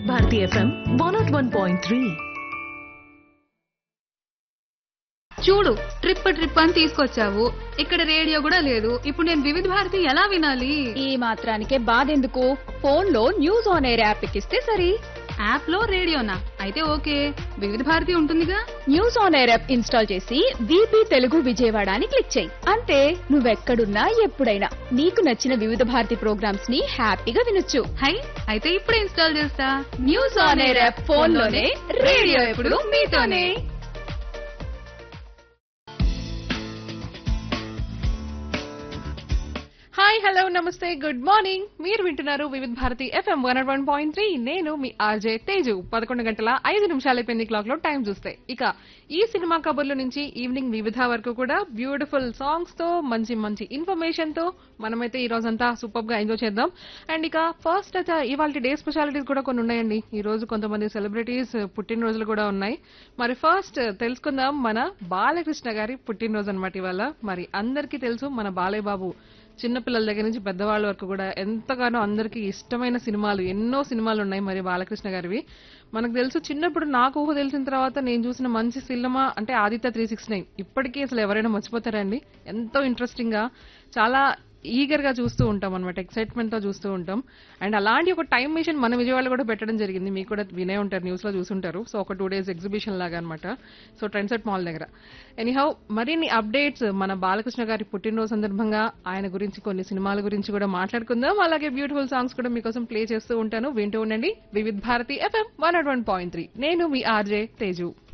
Bharati FM one nought one point three చూడు trip trip అని తీసుకొచ్చావు ఇక్కడ రేడియో కూడా లేదు ఇప్పుడు నేను వివిధ భారతి ఎలా వినాలి ఈ మాత్రానికే బాధెందుకు ఫోన్ లో న్యూస్ ఆన్ ఎయిర్ యాప్ ఎక్కిస్తే సరి యాప్ లో రేడియోనా అయితే ఓకే వివిధ భారతి ఉంటుందిగా news on air app install చేసి బీపీ తెలుగు విజయవాడ అని క్లిక్ చేయి అంతే నువ్వెక్కడున్నా ఎప్పుడైనా నీకు నచ్చిన వివిధ భారతి ప్రోగ్రామ్స్ ని హ్యాపీగా వినొచ్చు హై అయితే ఇప్పుడే ఇన్స్టాల్ చేస్తా news on air app phone లోనే రేడియో ఎప్పుడు మీతోనే హాయ్ హలో నమస్తే గుడ్ మార్నింగ్ మీరు వింటున్నారు Vividh Bharati FM one one point three నేను మీ ఆర్జే తేజు పదకొండు గంటల ఐదు నిమిషాలు అయిపోయింది క్లాక్ లో టైం చూస్తే ఇక ఈ సినిమా కబుర్ల నుంచి ఈవినింగ్ వివిధ వరకు కూడా బ్యూటిఫుల్ సాంగ్స్ తో మంచి మంచి ఇన్ఫర్మేషన్ తో మనమైతే ఈ రోజంతా సూపర్ గా ఎంజాయ్ చేద్దాం అండ్ ఇక ఫస్ట్ అయితే ఇవాళ డే స్పెషాలిటీస్ కూడా కొన్ని ఉన్నాయండి ఈ రోజు కొంతమంది సెలబ్రిటీస్ పుట్టినరోజులు కూడా ఉన్నాయి మరి ఫస్ట్ తెలుసుకుందాం మన బాలకృష్ణ గారి పుట్టినరోజు అనమాట ఇవాళ మరి అందరికీ తెలుసు మన బాలయ్య బాబు చిన్నపిల్లల దగ్గర నుంచి పెద్దవాళ్ళ వరకు కూడా ఎంతగానో అందరికీ ఇష్టమైన సినిమాలు ఎన్నో సినిమాలు ఉన్నాయి మరి బాలకృష్ణ గారివి మనకు తెలుసు చిన్నప్పుడు నాకు ఊహ తెలిసిన తర్వాత నేను చూసిన మంచి సినిమా అంటే ఆదిత్య త్రీ సిక్స్ నైన్ ఇప్పటికీ అసలు ఎవరైనా మర్చిపోతారండి ఎంతో ఇంట్రెస్టింగ్ గా చాలా ఈగర్ గా చూస్తూ ఉంటాం అనమాట ఎక్సైట్మెంట్ తో చూస్తూ ఉంటాం అండ్ అలాంటి ఒక టైం మిషన్ మన విజయవాడలో కూడా పెట్టడం జరిగింది మీకు కూడా వినే ఉంటారు న్యూస్ లో చూసుంటారు సో ఒక టూ డేస్ ఎగ్జిబిషన్ లాగా అనమాట సో ట్రెండ్ సెట్ మాల్ దగ్గర ఎనీహౌ మరిన్ని అప్డేట్స్ మన బాలకృష్ణ గారి పుట్టినరోజు సందర్భంగా ఆయన గురించి కొన్ని సినిమాల గురించి కూడా మాట్లాడుకుందాం అలాగే బ్యూటిఫుల్ సాంగ్స్ కూడా మీకోసం ప్లే చేస్తూ ఉంటాను వింటూ ఉండండి Vividh Bharati FM one one point three నేను మీ ఆర్జే తేజు